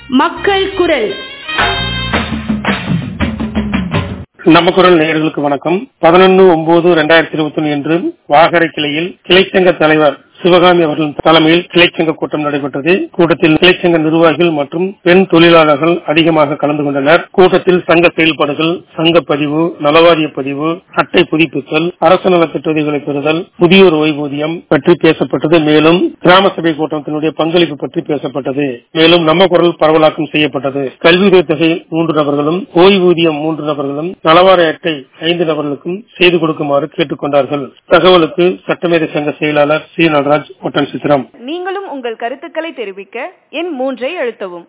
மக்கள் குரல் நம்ம குரல் நேயர்களுக்கு வணக்கம் பதினொன்னு ஒன்பது ரெண்டாயிரத்தி இருபத்தி ஒன்று என்று வாகரை கிளையில் கிளைச்சங்க தலைவர் சிவகாமி அவர்களின் தலைமையில் கிளைச்சங்க கூட்டம் நடைபெற்றது கூட்டத்தில் கிளைச்சங்க நிர்வாகிகள் மற்றும் பெண் தொழிலாளர்கள் அதிகமாக கலந்து கொண்டனர் கூட்டத்தில் சங்க செயல்பாடுகள் சங்க பதிவு நலவாரிய பதிவு அட்டை புதுப்பித்தல் அரசு நலத்திட்ட உதவிகளை பெறுதல் முதியோர் ஓய்வூதியம் பற்றி பேசப்பட்டது மேலும் கிராம சபை கூட்டத்தினுடைய பங்களிப்பு பற்றி பேசப்பட்டது மேலும் நம்ம குரல் பரவலாக்கம் செய்யப்பட்டது கல்வி உதவித்தொகை மூன்று நபர்களும் ஓய்வூதியம் மூன்று நபர்களும் நலவாரிய அட்டை ஐந்து நபர்களுக்கும் செய்து கொடுக்குமாறு கேட்டுக்கொண்டார்கள் தகவலுக்கு சட்டமேதை சங்க செயலாளர் சி நடராஜ் ஒட்டன் சித்திரம் நீங்களும் உங்கள் கருத்துக்களை தெரிவிக்க எண் மூன்றை அழுத்தவும்